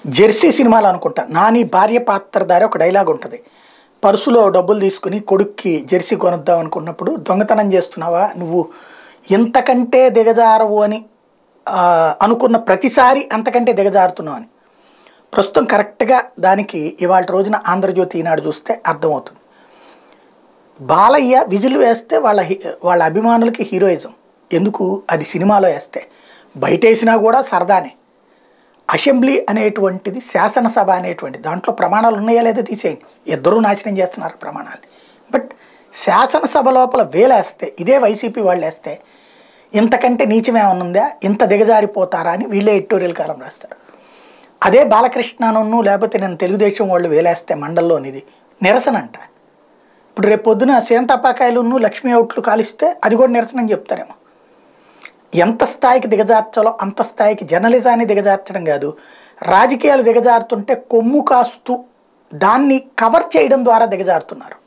Jersey సినిమాలో అనుకుంటా నాని భార్య పాత్రధారి ఒక డైలాగ్ ఉంటుంది పర్సులో డబ్బులు తీసుకుని కొడుక్కి జెర్సీ కొనుద్దాం అనుకున్నప్పుడు దొంగతనం చేస్తున్నావా నువ్వు ఇంతకంటే దిగజారవు అని ఆ, అనుకున్న ప్రతిసారి అంతకంటే దిగజారుతున్నావు అని ప్రస్తుతం కరెక్ట్గా దానికి ఇవాళ రోజున ఆంధ్రజ్యోతి ఈనాడు చూస్తే అర్థమవుతుంది బాలయ్య విజిల్ వేస్తే వాళ్ళ హీ- వాళ్ళ అభిమానులకి హీరోయిజం ఎందుకు అది సినిమాలో వేస్తే బయట వేసినా కూడా సరదానే అసెంబ్లీ అనేటువంటిది శాసనసభ అనేటువంటి దాంట్లో ప్రమాణాలు ఉన్నాయా లేదా తీసేయండి ఇద్దరూ నాశనం చేస్తున్నారు ప్రమాణాలు బట్ శాసనసభ లోపల వేలేస్తే ఇదే వైసీపీ వాళ్ళు వేస్తే ఇంతకంటే నీచమేమన్నా ఉందా ఇంత దిగజారిపోతారా అని వీళ్ళే ఎడిటోరియల్ కాలం రాస్తారు అదే బాలకృష్ణను లేకపోతే నేను తెలుగుదేశం వాళ్ళు వేలేస్తే మండలంలోనిది నిరసన అంట ఇప్పుడు రేపు పొద్దున సేంటపాకాయలును లక్ష్మీ అవుట్లు కాలిస్తే అది కూడా నిరసన అని చెప్తారేమో ఎంత స్థాయికి దిగజార్చాలో అంత స్థాయికి జర్నలిజాన్ని దిగజార్చడం కాదు రాజకీయాలు దిగజారుతుంటే కొమ్ము కాస్తూ దాన్ని కవర్ చేయడం ద్వారా దిగజారుతున్నారు